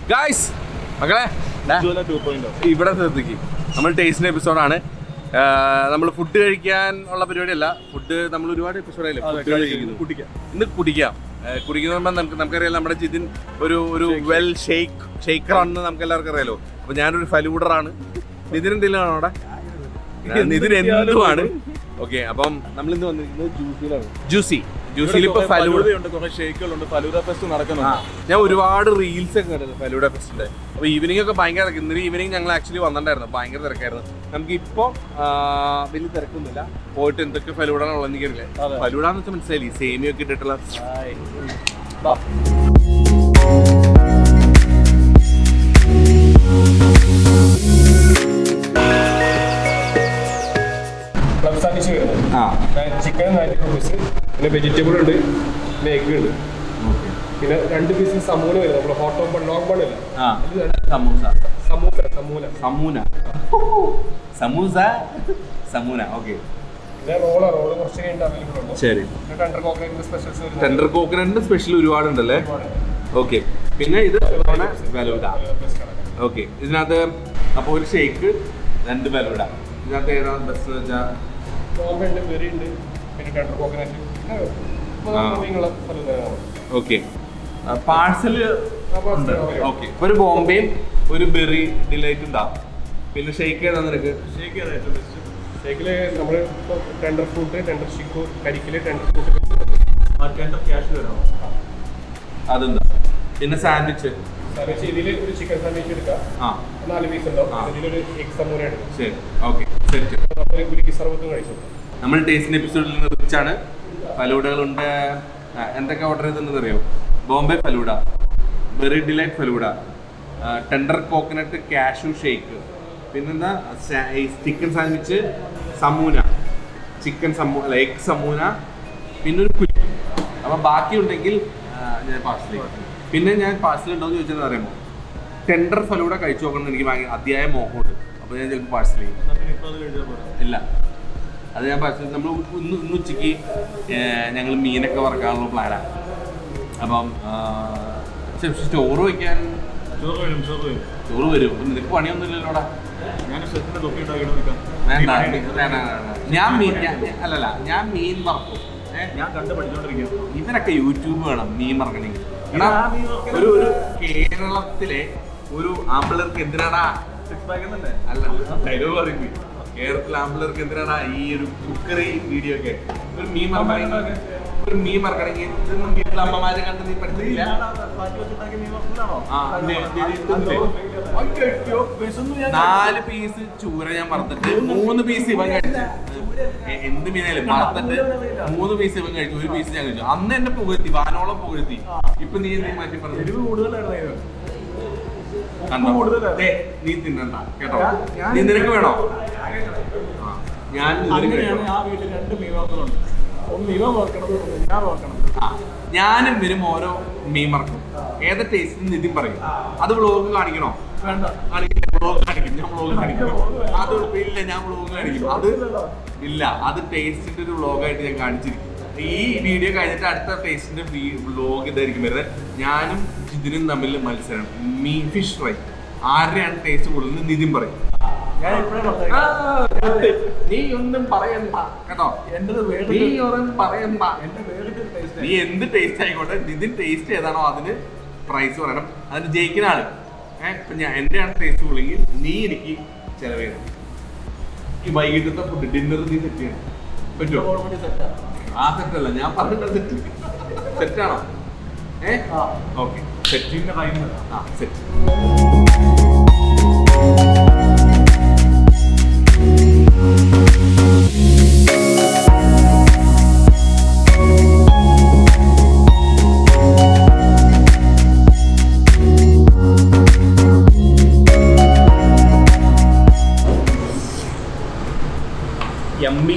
Guys മക്കളെ ദാ, ഇവിടെ ശ്രദ്ധിക്കും നമ്മൾ ടേസ്റ്റിന്റെ എപ്പിസോഡാണ് നമ്മൾ ഫുഡ് കഴിക്കാൻ ഉള്ള പരിപാടിയല്ല ഫുഡ് നമ്മൾ ഒരുപാട് എപ്പിസോഡായില്ലേ ഫുഡ് കഴിക്കുന്നു ഇന്ന് കുടിക്കാം ഏഹ് കുടിക്കുന്ന പറയുമ്പോൾ നമുക്ക് നമുക്കറിയാലോ നമ്മുടെ ജിതിൻ ഒരു ഒരു വെൽ ഷെയ്ക്ക് ഷെയ്ക്കർ ആണെന്ന് നമുക്ക് എല്ലാവർക്കും അറിയാലോ അപ്പൊ ഞാനൊരു ഫലൂഡറാണ് നിതിൻ എന്തെങ്കിലും ആണോ അവിടെ ഞാൻ നിതിൻ എന്തുമാണ് ഓക്കെ അപ്പം നമ്മൾ ഇന്ന് വന്നിരിക്കുന്നത് ജ്യൂസിലാണ് ജ്യൂസി ജ്യൂസിൽ ഇപ്പൊ ഫലൂഡ കുറെ ഷേക്കുകളുണ്ട് ഫലൂദ ഫെസ്റ്റ് ആ, നടക്കുന്നുണ്ട് ഞാൻ ഒരുപാട് റീൽസ് ഒക്കെ കണ്ടത് ഫലൂഡ ഫെസ്റ്റിന്റെ അപ്പൊ ഈവനിങ് ഒക്കെ ഭയങ്കര തിരക്ക്. ഇന്നലെ ഈവനിങ് ഞങ്ങൾ ആക്ച്വലി വന്നിട്ടുണ്ടായിരുന്നു ഭയങ്കര തിരക്കായിരുന്നു നമുക്ക് ഇപ്പൊ വലിയ തിരക്കൊന്നുമില്ല പോയിട്ട് എന്തൊക്കെ ഫലൂഡാണ് ഉള്ളത് എനിക്കറിയില്ല അതെ. ഫലൂഡ എന്ന് വെച്ചാൽ മനസ്സിലായി സേമിയൊക്കെ ഇട്ടിട്ടുള്ള ക്ലബ് സാൻഡ്വിച്ച് വരുന്നത് ആ ചിക്കൻ നയൻറ്റി റുപ്പീസ് പിന്നെ വെജിറ്റബിൾ ഉണ്ട് പിന്നെ എഗ് ഉണ്ട് പിന്നെ രണ്ട് പീസ് സമൂല വരുന്നത് നമ്മുടെ ഹോട്ട് ഓപ്പൺ ലോങ് ബൺ ഇല്ല ആ സമൂസ സമൂല സമൂല സമൂന സമൂസ സമൂന ഓക്കെ പിന്നെ റോള് റോള് കുറച്ച് കഴിഞ്ഞിട്ട് അവൈലബിൾ ഉണ്ട് ശരി പിന്നെ ടെൻഡർ കോക്കനറ്റിന്റെ സ്പെഷ്യൽസ് വരുന്നത് ടെൻഡർ കോക്കനട്ടിന്റെ സ്പെഷ്യൽ ഒരുപാടുണ്ടല്ലേ ഓക്കെ പിന്നെ ഇത് ഫലൂഡ ഓക്കെ ഇതിനകത്ത് അപ്പോൾ ഒരു ഷേക്ക് രണ്ട് ഫലൂഡ ഇതിനകത്ത് ഏതാണ് ബെസ്റ്റ് എന്ന് വെച്ചാൽ ബോംബെ ഉണ്ട് ബെറി ഉണ്ട് പിന്നെ ടെൻഡർ കോക്കനറ്റ് പിന്നെ ആ. നിങ്ങളെ ഫലൂദയാണ് ഓക്കെ പാഴ്സൽ ഉണ്ട് ഓക്കെ ഒരു ബോംബെയും ഒരു ബെറി ഡിലൈറ്റ് ഉണ്ടാവും പിന്നെ ഷേക്ക് ഏതാ നിനക്ക് ഷേക്ക് ഏതാ ഏറ്റവും ബെസ്റ്റ് ഷേക്കില് നമ്മൾ ടെൻഡർ ഫ്രൂട്ട് ടെൻഡർ ഷിക്കു കരിക്കില് ടെൻഡർ ഫ്രൂട്ട് ക്യാഷ് വരാം അതെന്താ പിന്നെ സാൻഡ്വിച്ച് സാൻഡ്വിച്ച് ഇതിൽ ഒരു ചിക്കൻ സാൻഡ്വിച്ച് എടുക്കാം ആ നാല് പീസ് ഉണ്ടാവും ആ. ഇതിലൊരു എഗ് സമൂല എടുക്കും ശരി ഓക്കെ സെറ്റ് അപ്പോൾ ഒരു ഗുലിക്ക് സർവത്തും കഴിച്ചു നമ്മൾ ടേസ്റ്റിന്റെ എപ്പിസോഡിൽ നിന്ന് റിച്ചാണ് ഫലൂഡകളുണ്ട് ആ, എന്തൊക്കെ ഓർഡർ ചെയ്തെന്ന് അറിയോ Bombay falooda berry delight falooda tender coconut cashew shake പിന്നെന്താ ചിക്കൻ സാൻഡ്വിച്ച് സമൂന ചിക്കൻ സമൂ അല്ല എഗ് സമൂന പിന്നെ ഒരു കുലി അപ്പം ബാക്കി ഉണ്ടെങ്കിൽ ആ, ഞാൻ പാഴ്സൽ പിന്നെ ഞാൻ പാഴ്സൽ ഉണ്ടോ എന്ന് ചോദിച്ചത് അറിയുമ്പോൾ ടെൻഡർ ഫലൂഡ കഴിച്ചു നോക്കണം എന്ന് എനിക്ക് ഭയങ്കര അതിയായ മോഹമുണ്ട് അപ്പോൾ ഞാൻ ചിലപ്പോൾ പാഴ്സൽ ചെയ്യും ഇല്ല അത് ഞാൻ പറഞ്ഞു നമ്മൾ ഇന്ന് ഇന്ന് ഉച്ചയ്ക്ക് ഞങ്ങൾ മീനൊക്കെ വറക്കാനുള്ള പ്ലാനാണ് അപ്പം പക്ഷെ ചോറ് വയ്ക്കാൻ ചോറ് വരും ചോറ് വരും ചോറ് വരും അപ്പം നിനക്ക് പണിയൊന്നുമില്ലല്ലോ അവിടെ ഞാൻ ഷെഫിന്റെ തൊപ്പി ഉണ്ടാക്കിയിട്ട് നിൽക്കാം വേണ്ട വേണ്ട, വേണ്ട, വേണ്ട. ഞാൻ മീൻ ഞാൻ അല്ലല്ല ഞാൻ മീൻ വറക്കും ഏ, ഞാൻ കണ്ട് പഠിച്ചോണ്ടിരിക്കുക ഇവരൊക്കെ യൂട്യൂബ് വേണം മീൻ വറക്കണമെങ്കിൽ എടാ ഒരു ഒരു കേരളത്തിലെ ഒരു ആമ്പിളർക്ക് എന്തിനാടാ സിക്സ് പാക്ക് തന്നെ അല്ല ഡയലോഗ് പറയുമ്പോ കേരളത്തിലെ ആമ്പിളർക്ക് എന്തിനാടാ ഈ ഒരു കുക്കറി വീഡിയോ ഒക്കെ ഒരു മീൻ മറക്കണമെങ്കിൽ ഒരു മീൻ മറക്കണമെങ്കിൽ ഇതൊന്നും വീട്ടിലെ അമ്മമാരെ കണ്ട് നീ പഠിച്ചില്ല ആ, ഇല്ലേ, ഇല്ലേ, ഇതുണ്ട്. നാല് പീസ് ചൂര ഞാൻ വറുത്തിട്ട് മൂന്ന് പീസ് ഇവൻ കഴിച്ചു എ- എന്ത് മീനായാലും വറുത്തിട്ട് മൂന്ന് പീസ് ഇവൻ കഴിച്ചു ഒരു പീസ് ഞാൻ കഴിച്ചു അന്ന് എന്നെ പുകഴ്ത്തി വാനോളം പുകഴ്ത്തി ഇപ്പൊ നീ നീ മാറ്റി പറഞ്ഞു എരിവ് കൂടുതലായിരുന്നു കണ്ടോ? കൂടുതലാ. ദേ, നീ തിന്നണ്ട കേട്ടോ ഞാൻ- ഞാൻ- നീ നിനക്ക് വേണോ ആ, ഞാൻ നിനക്ക് അങ്ങനെയാണ് കഴിക്കണം. ആ വീട്ടിൽ രണ്ട് മീൻ വറുക്കലുണ്ട് ഒന്ന് ഇവ വറക്കണം ഒന്ന് ഞാൻ വറക്കണം ആ, ഞാനും ഇവരും ഓരോ മീൻ മറക്കും ഏതാ ടേസ്റ്റ് നിതിൻ പറയും അത് വ്ളോഗ് കാണിക്കണോ വേണ്ട കാണിക്കില്ല വ്ളോഗ് കാണിക്കും ഞാൻ വ്ളോഗ് കാണിക്കും അത് ഇല്ല ഞാൻ വ്ളോഗ് കാണിക്കും അത് ഇല്ല അത് ടേസ്റ്റിന്റെ ഒരു വ്ളോഗായിട്ട് ഞാൻ കാണിച്ചിരിക്കും ഈ വീഡിയോ കഴിഞ്ഞിട്ട് അടുത്ത ടേസ്റ്റിന്റെ വ്ളോഗ് ഇതായിരിക്കും വരുന്നത് ഞാനും ജിതിനും തമ്മിൽ മത്സരം മീൻ ഫിഷ് ഫ്രൈ ആരുടെയാണ് ടേസ്റ്റ് കൂടുതൽ എന്ന് നിതിൻ പറയും ഞാൻ ഇപ്പഴേ ആ, പറഞ്ഞേക്കാം. നീ ഒന്നും പറയണ്ട കേട്ടോ എന്റേത് നീ വേറെ ഒന്നും പറയണ്ട എന്റെ വേറെ ടേസ്റ്റ് നീ എന്ത് ടേസ്റ്റ് ആയിക്കോട്ടെ നിതിൻ ടേസ്റ്റ് ഏതാണോ അതിന് പ്രൈസ് പറയണം അതിന് ജയിക്കുന്ന ആള് ഏഹ് ഇപ്പൊ ഞാൻ എന്റെയാണ് ടേസ്റ്റ് ഉള്ളെങ്കിൽ നീ എനിക്ക് ചെലവ് ചെയ്യണം ഈ വൈകിട്ടത്തെ ഫുഡ് ഡിന്നർ നീ സെറ്റ് ചെയ്യണം പറ്റുമോ ഓൾറെഡി സെറ്റാ ആ സെറ്റല്ല ഞാൻ പറഞ്ഞിട്ട് സെറ്റ് സെറ്റാണോ ഏ ആ ഓക്കെ സെറ്റ് പിന്നെ ടൈം ആ സെറ്റ് യമ്മി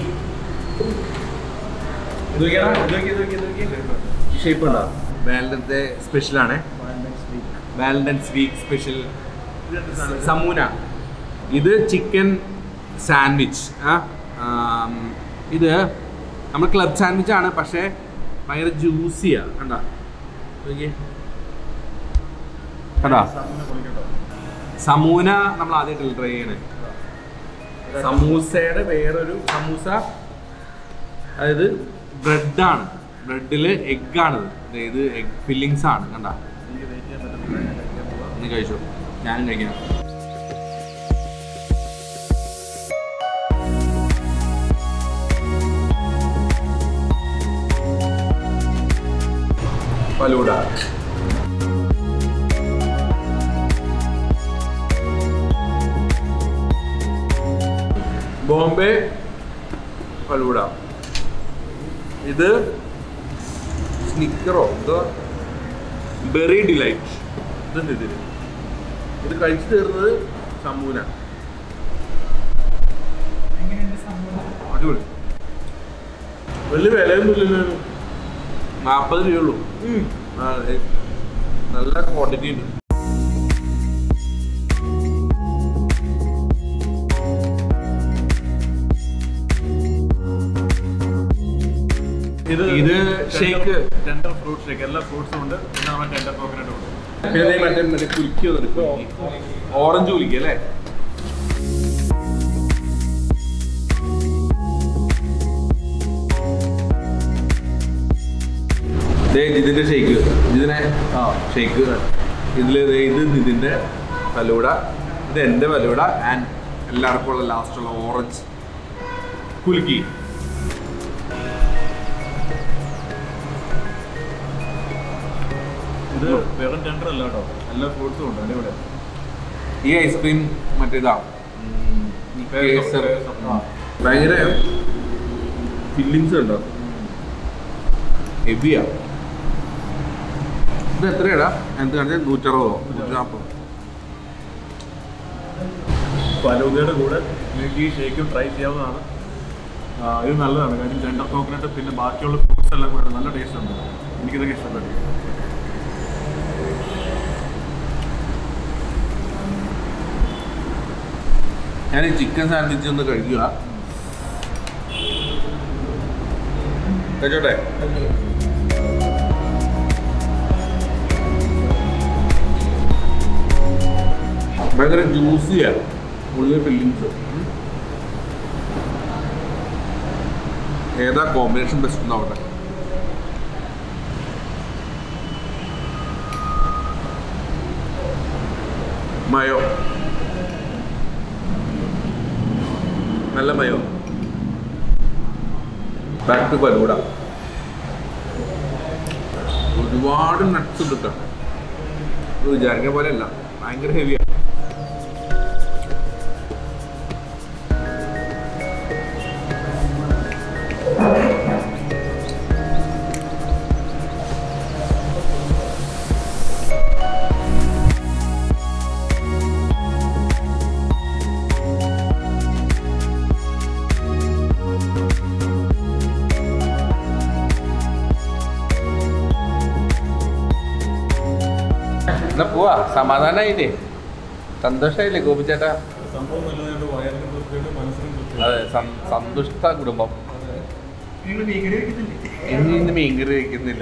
ഷേപ്പ് ഉണ്ടോ വാലന്റൈൻസ് സ്പെഷ്യലാണ് വാലന്റൈൻസ് വീക്ക് സ്പെഷ്യൽ സമൂന ഇത് ചിക്കൻ സാൻഡ്വിച്ച് ആ ആം, ഇത് നമ്മൾ ക്ലബ് സാൻഡ്വിച്ച് ആണ് പക്ഷേ ഭയങ്കര ജ്യൂസിയാണ് കണ്ട നോക്കിയേ കണ്ടാ സാറിന് പൊളിക്കട്ടോ സമൂന നമ്മൾ ആദ്യമായിട്ട് ട്രൈ ചെയ്യണേ സമൂസയുടെ വേറൊരു സമൂസ അതായത് ബ്രെഡാണ് ബ്രെഡിൽ എഗ്ഗാണിത് ഇത് എഗ് ഫില്ലിങ്സ് ആണ് കണ്ട എനിക്ക് വെയിറ്റ് ചെയ്യാൻ പറ്റുന്നില്ല ഞാൻ കഴിക്കാൻ പോവാം നീ കഴിച്ചോ ഞാനും കഴിക്കാം ഫലൂഡ ബോംബെ ഫലൂഡ ഇത് സ്നിക്കറോ എന്തോ ബെറി ഡിലൈറ്റ് ഇതുണ്ട് ഇതിന് ഇത് കഴിച്ചു തീർന്നത് സമൂന അടിപൊളി വലിയ വിലയൊന്നുമില്ലല്ലോ നാൽപ്പത് രൂപയുള്ളൂ ആ, ഏ, നല്ല ക്വാണ്ടിറ്റി ഉണ്ട് ഇത് ഇത് shake. ടെൻഡർ ഫ്രൂട്ട് ഷേക്ക് എല്ലാ ഫ്രൂട്ട്സും ഉണ്ട് പിന്നെ നമ്മുടെ ടെൻഡർ കോക്കനട്ടും ഉണ്ട് പിന്നെ ദേ മറ്റേ മറ്റേ കുലുക്കി വന്നിട്ട് ഓറഞ്ച് കുലുക്കി അല്ലേ ദേ ഇതിന്റെ ഷേക്ക് ഇതിനെ ആ ഷേക്ക് ഇതില് ദേ ഇത് ഇതിന്റെ ഫലൂഡ ഇത് എന്റെ ഫലൂഡ ആൻഡ് എല്ലാവർക്കും ഉള്ള ലാസ്റ്റുള്ള ഓറഞ്ച് കുലുക്കി ഇത് വെറും ടെൻഡർ അല്ല കേട്ടോ എല്ലാ ഫ്രൂട്ട്സും ഉണ്ട് അടിപൊളി ഈ ഐസ്ക്രീം മറ്റേതാ ഉം, ഈ കേസർ ആ. ഭയങ്കര ഫില്ലിങ്സ് ഉണ്ടോ ഹെവിയാ ഇത് എത്രയാടാ എന്ത് കാണിച്ചാൽ നൂറ്ററുപതോ നൂറ്റി നാൽപ്പതോ ഫലൂദയുടെ കൂടെ നിങ്ങൾക്ക് ഈ ഷേക്കും ട്രൈ ചെയ്യാവുന്നതാണ് ആ, ഇത് നല്ലതാണ് കാര്യം ടെൻഡർ കോക്കനട്ട് പിന്നെ ബാക്കിയുള്ള ഫ്രൂട്ട്സ് എല്ലാം കൂടെ നല്ല ടേസ്റ്റ് ഉണ്ട് എനിക്കിതൊക്കെ ഇഷ്ടപ്പെട്ടു ഞാൻ ഈ ചിക്കൻ സാൻഡ്വിച്ച് ഒന്ന് കഴിക്കുക കഴിച്ചോട്ടെ ഭയങ്കര ജ്യൂസിയാണ് ഉള്ളിൽ ഫില്ലിങ്സ് ഏതാ കോമ്പിനേഷൻ ബെസ്റ്റ് ഉണ്ടാവട്ടെ മയോ നല്ല മയോ ബാക്ക് ടു ഫലൂഡ ഒരുപാട് നട്ട്സ് എടുക്കാം ഇത് വിചാരിക്കുന്ന പോലെ അല്ല ഭയങ്കര ഹെവിയാണ് എന്നാ പോവാ സമാധാനായില്ലേ സന്തോഷമായില്ലേ ഗോപിച്ചേട്ടാ സംഭവം നല്ലതായിട്ട് വയറിനും തൃപ്തിയുണ്ട് മനസ്സിനും തൃപ്തിയുണ്ട് അതെ സം- സന്തുഷ്ട കുടുംബം ഇന്ന് ഇന്ന് മീൻകറി കഴിക്കുന്നില്ല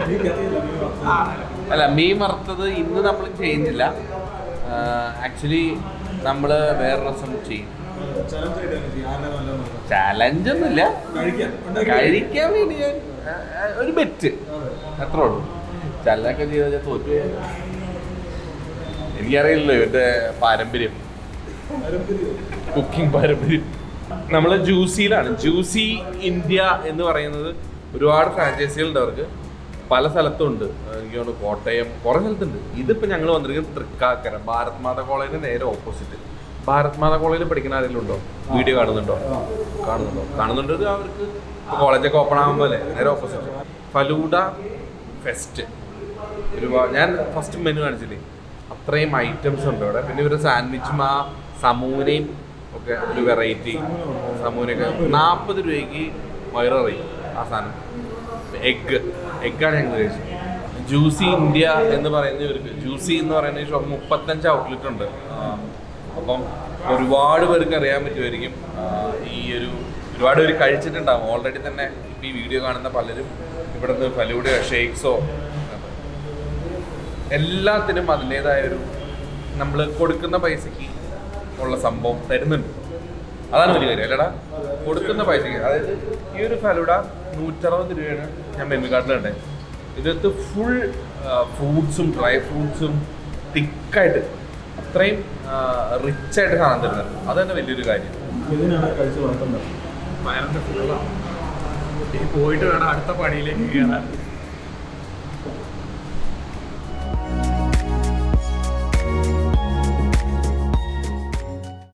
അല്ല മീൻ വറുത്തത് ഇന്ന് നമ്മൾ ചെയ്യുന്നില്ല ആക്ച്വലി നമ്മൾ വേറെ ദിവസം ചെയ്യും ചലഞ്ച് ആയിട്ടാണ് ചെയ്യുക ആരുടെ നല്ലതെന്ന് ചലഞ്ച് ഒന്നുമില്ല കഴിക്കാൻ കഴിക്കാൻ വേണ്ടി ഞാൻ ആ, ആ, ഒരു ബെറ്റ് അത്രേ ഉള്ളൂ ചലനൊക്കെ ചെയ്താൽ ഞാൻ തോറ്റു പോകും. എനിക്കറിയില്ലല്ലോ ഇവരുടെ പാരമ്പര്യം കുക്കിംഗ് പാരമ്പര്യം നമ്മൾ ജ്യൂസിയിലാണ് ജ്യൂസി ഇന്ത്യ എന്ന് പറയുന്നത് ഒരുപാട് ഫ്രാഞ്ചൈസികളുണ്ട് അവർക്ക് പല സ്ഥലത്തും ഉണ്ട് എനിക്ക് തോന്നുന്നു കോട്ടയം കുറേ സ്ഥലത്തുണ്ട് ഇതിപ്പോൾ ഞങ്ങൾ വന്നിരിക്കുന്നത് തൃക്കാക്കര ഭാരത് മാതാ കോളേജിന് നേരെ ഓപ്പോസിറ്റ് ഭാരത് മാതാ കോളേജിൽ പഠിക്കുന്ന ആരെങ്കിലും ഉണ്ടോ വീഡിയോ കാണുന്നുണ്ടോ കാണുന്നുണ്ടോ കാണുന്നുണ്ട് ഇത് അവർക്ക് കോളേജൊക്കെ ഓപ്പൺ ആകുമ്പോൾ അല്ലേ നേരെ ഓപ്പോസിറ്റ് ഫലൂഡ ഫെസ്റ്റ് ഒരുപാട് ഞാൻ ഫസ്റ്റ് മെനു കാണിച്ചില്ലേ അത്രയും ഐറ്റംസ് ഉണ്ട് അവിടെ പിന്നെ ഇവരുടെ സാൻഡ്വിച്ചും ആ സമൂനയും ഒക്കെ ഒരു വെറൈറ്റി സമൂനയൊക്കെ നാൽപ്പത് രൂപയ്ക്ക് വയററിയും ആ സാധനം എഗ്ഗ് എഗ്ഗാണ് ഞങ്ങൾ കഴിച്ചത് ജ്യൂസി ഇന്ത്യ എന്ന് പറയുന്ന ഇവർക്ക് ജ്യൂസി എന്ന് പറയുന്ന ഷോപ്പ് മുപ്പത്തഞ്ച് ഔട്ട്ലെറ്റ് ഉണ്ട് ആ, അപ്പം ഒരുപാട് പേർക്ക് അറിയാൻ പറ്റുമായിരിക്കും ആ, ഈ ഒരു ഒരുപാട് പേര് കഴിച്ചിട്ടുണ്ടാവും ഓൾറെഡി തന്നെ ഇപ്പം ഈ വീഡിയോ കാണുന്ന പലരും ഇവിടുന്ന് ഫലൂഡയോ ഷേക്സോ എല്ലാത്തിനും അതിൻ്റെതായ ഒരു നമ്മൾ കൊടുക്കുന്ന പൈസക്ക് ഉള്ള സംഭവം തരുന്നുണ്ട് അതാണ് ഒരു കാര്യം അല്ലടാ കൊടുക്കുന്ന പൈസക്ക് അതായത് ഈ ഒരു ഫലൂഡ നൂറ്ററുപത് രൂപയാണ് ഞാൻ മെനു കാർഡിലുണ്ട് ഇതിനകത്ത് ഫുൾ ഫ്രൂട്ട്സും ഡ്രൈ ഫ്രൂട്ട്സും തിക്കായിട്ട് അത്രയും റിച്ച് ആയിട്ട് കാണാൻ തരുന്നുണ്ട് അത് തന്നെ വലിയൊരു കാര്യം ഇതിനാണ് കഴിച്ച് വളർത്തുന്നത് വയറിന്റെ ഫുള്ളാണ് ഈ പോയിട്ട് വേണം അടുത്ത പണിയിലേക്ക് കയറാൻ